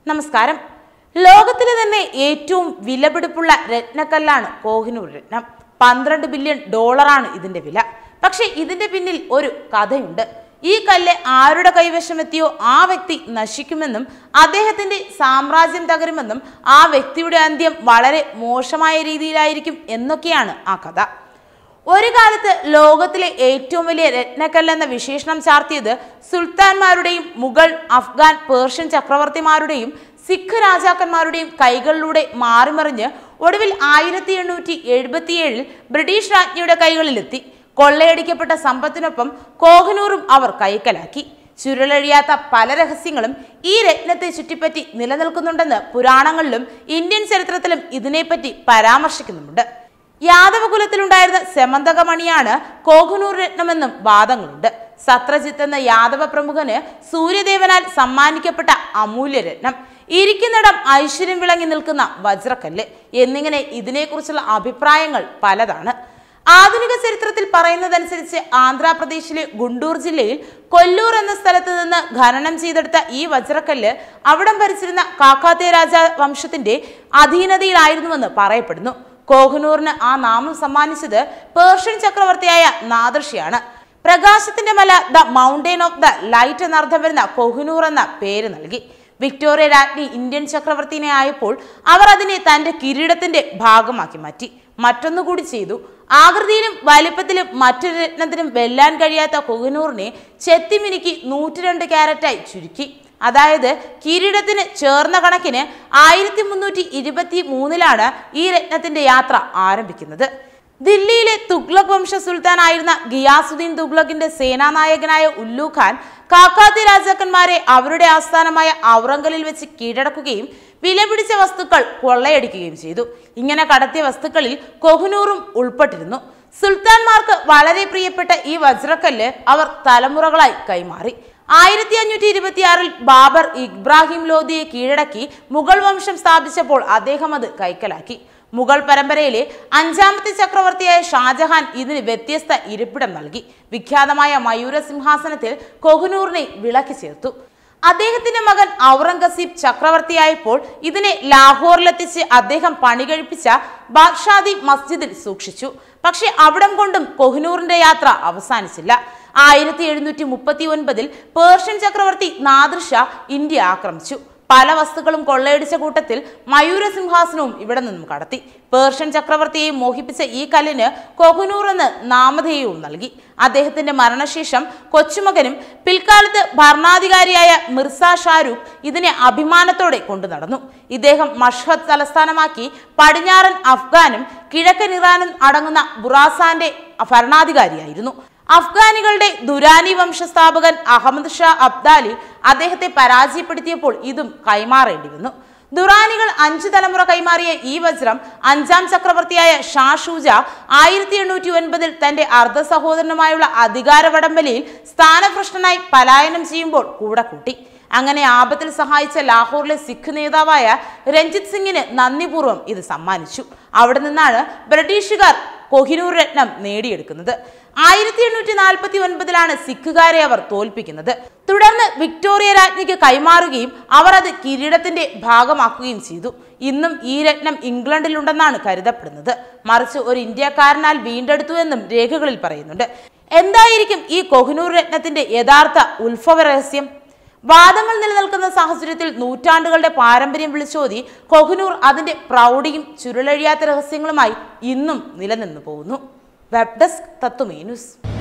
നമസ്കാരം ലോകത്തിലെ തന്നെ ഏറ്റവും വിലപിടിപ്പുള്ള രത്നക്കല്ലാണ് കോഹിനൂർ രത്നം പന്ത്രണ്ട് ബില്യൺ ഡോളറാണ് ഇതിന്റെ വില പക്ഷെ ഇതിന്റെ പിന്നിൽ ഒരു കഥയുണ്ട് ഈ കല്ല് ആരുടെ കൈവശമെത്തിയോ ആ വ്യക്തി നശിക്കുമെന്നും അദ്ദേഹത്തിന്റെ സാമ്രാജ്യം തകരുമെന്നും ആ വ്യക്തിയുടെ അന്ത്യം വളരെ മോശമായ രീതിയിലായിരിക്കും എന്നൊക്കെയാണ് ആ കഥ ഒരു കാലത്ത് ലോകത്തിലെ ഏറ്റവും വലിയ രത്നക്കല്ല് എന്ന വിശേഷണം ചാർത്തിയത് സുൽത്താൻമാരുടെയും മുഗൾ അഫ്ഗാൻ പേർഷ്യൻ ചക്രവർത്തിമാരുടെയും സിഖ് രാജാക്കന്മാരുടെയും കൈകളിലൂടെ മാറിമറിഞ്ഞ് ഒടുവിൽ ആയിരത്തി എണ്ണൂറ്റി എഴുപത്തിയേഴിൽ ബ്രിട്ടീഷ് രാജ്ഞിയുടെ കൈകളിലെത്തി കൊള്ളയടിക്കപ്പെട്ട സമ്പത്തിനൊപ്പം കോഹനൂറും അവർ കൈക്കലാക്കി ചുരുളഴിയാത്ത പല രഹസ്യങ്ങളും ഈ രത്നത്തെ ചുറ്റിപ്പറ്റി നിലനിൽക്കുന്നുണ്ടെന്ന് പുരാണങ്ങളിലും ഇന്ത്യൻ ചരിത്രത്തിലും ഇതിനെപ്പറ്റി പരാമർശിക്കുന്നുമുണ്ട് യാദവ കുലത്തിലുണ്ടായിരുന്ന സെമന്തകമണിയാണ് കോഹനൂർ രത്നമെന്നും വാദങ്ങളുണ്ട് സത്രജിത്ത് എന്ന യാദവ പ്രമുഖന് സൂര്യദേവനാൽ സമ്മാനിക്കപ്പെട്ട അമൂല്യ രത്നം ഇരിക്കുന്നിടം ഐശ്വര്യം വിളങ്ങി നിൽക്കുന്ന വജ്രക്കല്ല് എന്നിങ്ങനെ ഇതിനെക്കുറിച്ചുള്ള അഭിപ്രായങ്ങൾ പലതാണ് ആധുനിക ചരിത്രത്തിൽ പറയുന്നതനുസരിച്ച് ആന്ധ്രാപ്രദേശിലെ ഗുണ്ടൂർ ജില്ലയിൽ കൊല്ലൂർ എന്ന സ്ഥലത്ത് നിന്ന് ഖനനം ചെയ്തെടുത്ത ഈ വജ്രക്കല്ല് അവിടം ഭരിച്ചിരുന്ന കാക്കാത്തെ രാജ വംശത്തിന്റെ അധീനതയിലായിരുന്നുവെന്ന് പറയപ്പെടുന്നു കോഹ്നൂറിന് ആ നാമം സമ്മാനിച്ചത് പേർഷ്യൻ ചക്രവർത്തിയായ നാദർഷിയാണ് പ്രകാശത്തിന്റെ മല the mountain of the light എന്നർത്ഥം വരുന്ന കൊഹ്നൂർ എന്ന പേര് നൽകി വിക്ടോറിയ രാജ്ഞി ഇന്ത്യൻ ചക്രവർത്തിനെ ആയപ്പോൾ അവർ അതിനെ തന്റെ കിരീടത്തിന്റെ ഭാഗമാക്കി മാറ്റി മറ്റൊന്നുകൂടി ചെയ്തു ആകൃതിയിലും വലിപ്പത്തിലും മറ്റൊരു രത്നത്തിനും വെല്ലാൻ കഴിയാത്ത കൊഹ്നൂറിനെ ചെത്തിമിനുക്കി നൂറ്റിരണ്ട് ക്യാരറ്റായി ചുരുക്കി അതായത് കിരീടത്തിന് ചേർന്ന കണക്കിന് ആയിരത്തി മുന്നൂറ്റി ഇരുപത്തി മൂന്നിലാണ് ഈ രത്നത്തിന്റെ യാത്ര ആരംഭിക്കുന്നത് ദില്ലിയിലെ തുഗ്ലക് വംശ സുൽത്താനായിരുന്ന ഗിയാസുദ്ദീൻ തുഗ്ലക്കിന്റെ സേനാനായകനായ ഉല്ലു ഖാൻ കാക്കാത്തി രാജാക്കന്മാരെ അവരുടെ ആസ്ഥാനമായ ഔറങ്കലിൽ വെച്ച് കീഴടക്കുകയും വിലപിടിച്ച വസ്തുക്കൾ കൊള്ളയടിക്കുകയും ചെയ്തു ഇങ്ങനെ കടത്തിയ വസ്തുക്കളിൽ കൊഹ്നൂറും ഉൾപ്പെട്ടിരുന്നു സുൽത്താൻമാർക്ക് വളരെ പ്രിയപ്പെട്ട ഈ വജ്രക്കല്ല് അവർ തലമുറകളായി കൈമാറി ആയിരത്തി അഞ്ഞൂറ്റി ഇരുപത്തിയാറിൽ ബാബർ ഇബ്രാഹിം ലോധിയെ കീഴടക്കി മുഗൾ വംശം സ്ഥാപിച്ചപ്പോൾ അദ്ദേഹം അത് കൈക്കലാക്കി മുഗൾ പരമ്പരയിലെ അഞ്ചാമത്തെ ചക്രവർത്തിയായ ഷാജഹാൻ ഇതിന് വ്യത്യസ്ത ഇരിപ്പിടം നൽകി വിഖ്യാതമായ മയൂര സിംഹാസനത്തിൽ കൊഹ്നൂറിനെ വിളക്കി ചേർത്തു അദ്ദേഹത്തിന്റെ മകൻ ഔറംഗസീബ് ചക്രവർത്തിയായപ്പോൾ ഇതിനെ ലാഹോറിലെത്തിച്ച് അദ്ദേഹം പണി കഴിപ്പിച്ച ബാദ്ഷാദി മസ്ജിദിൽ സൂക്ഷിച്ചു പക്ഷെ അവിടം കൊണ്ടും കൊഹ്നൂറിന്റെ യാത്ര അവസാനിച്ചില്ല ആയിരത്തി എഴുന്നൂറ്റി മുപ്പത്തി ഒൻപതിൽ പേർഷ്യൻ ചക്രവർത്തി നാദിർഷ ഇന്ത്യ ആക്രമിച്ചു പല വസ്തുക്കളും കൊള്ളയടിച്ച കൂട്ടത്തിൽ മയൂര സിംഹാസനവും ഇവിടെ നിന്നും കടത്തി പേർഷ്യൻ ചക്രവർത്തിയെ മോഹിപ്പിച്ച ഈ കല്ലിന് കൊഹ്നൂർ എന്ന് നാമധേയവും നൽകി അദ്ദേഹത്തിന്റെ മരണശേഷം കൊച്ചുമകനും പിൽക്കാലത്ത് ഭരണാധികാരിയായ മിർസ ഷാരൂഖ് ഇതിനെ അഭിമാനത്തോടെ കൊണ്ടു നടന്നു ഇദ്ദേഹം മഷ്ഹദ് തലസ്ഥാനമാക്കി പടിഞ്ഞാറൻ അഫ്ഗാനും കിഴക്കൻ ഇറാനും അടങ്ങുന്ന ബുറാസാന്റെ ഭരണാധികാരിയായിരുന്നു അഫ്ഗാനികളുടെ ദുരാനി വംശസ്ഥാപകൻ അഹമ്മദ് ഷാ അബ്ദാലി അദ്ദേഹത്തെ പരാജയപ്പെടുത്തിയപ്പോൾ ഇതും കൈമാറേണ്ടി വന്നു ദുറാനികൾ അഞ്ചു തലമുറ കൈമാറിയ ഈ വജ്രം അഞ്ചാം ചക്രവർത്തിയായ ഷാ ഷൂജ ആയിരത്തി എണ്ണൂറ്റി ഒൻപതിൽ തന്റെ അർദ്ധ സഹോദരനുമായുള്ള അധികാര വടംവലിയിൽ സ്ഥാനഭ്രഷ്ടനായി പലായനം ചെയ്യുമ്പോൾ കൂടെ കൂട്ടി അങ്ങനെ ആപത്തിൽ സഹായിച്ച ലാഹോറിലെ സിഖ് നേതാവായ രഞ്ജിത് സിംഗിന് നന്ദിപൂർവ്വം ഇത് സമ്മാനിച്ചു അവിടെ നിന്നാണ് ബ്രിട്ടീഷുകാർ കൊഹിനൂർ രത്നം നേടിയെടുക്കുന്നത് ആയിരത്തി എണ്ണൂറ്റി നാൽപ്പത്തി ഒൻപതിലാണ് സിഖുകാരെ അവർ തോൽപ്പിക്കുന്നത് തുടർന്ന് വിക്ടോറിയ രാജ്ഞിക്ക് കൈമാറുകയും അവർ അത് കിരീടത്തിന്റെ ഭാഗമാക്കുകയും ചെയ്തു ഇന്നും ഈ രത്നം ഇംഗ്ലണ്ടിലുണ്ടെന്നാണ് കരുതപ്പെടുന്നത് മറിച്ച് ഒരു ഇന്ത്യക്കാരനാൽ വീണ്ടെടുത്തു എന്നും രേഖകളിൽ പറയുന്നുണ്ട് എന്തായിരിക്കും ഈ കൊഹിനൂർ രത്നത്തിന്റെ യഥാർത്ഥ ഉത്ഭവ രഹസ്യം വാദങ്ങൾ നിലനിൽക്കുന്ന സാഹചര്യത്തിൽ നൂറ്റാണ്ടുകളുടെ പാരമ്പര്യം വിളിച്ചോതി കൊഹ്നൂർ അതിന്റെ പ്രൗഢിയും ചുരുളഴിയാത്ത രഹസ്യങ്ങളുമായി ഇന്നും നിലനിന്നു പോകുന്നു വെബ് ഡെസ്ക് തത്വമേ ന്യൂസ്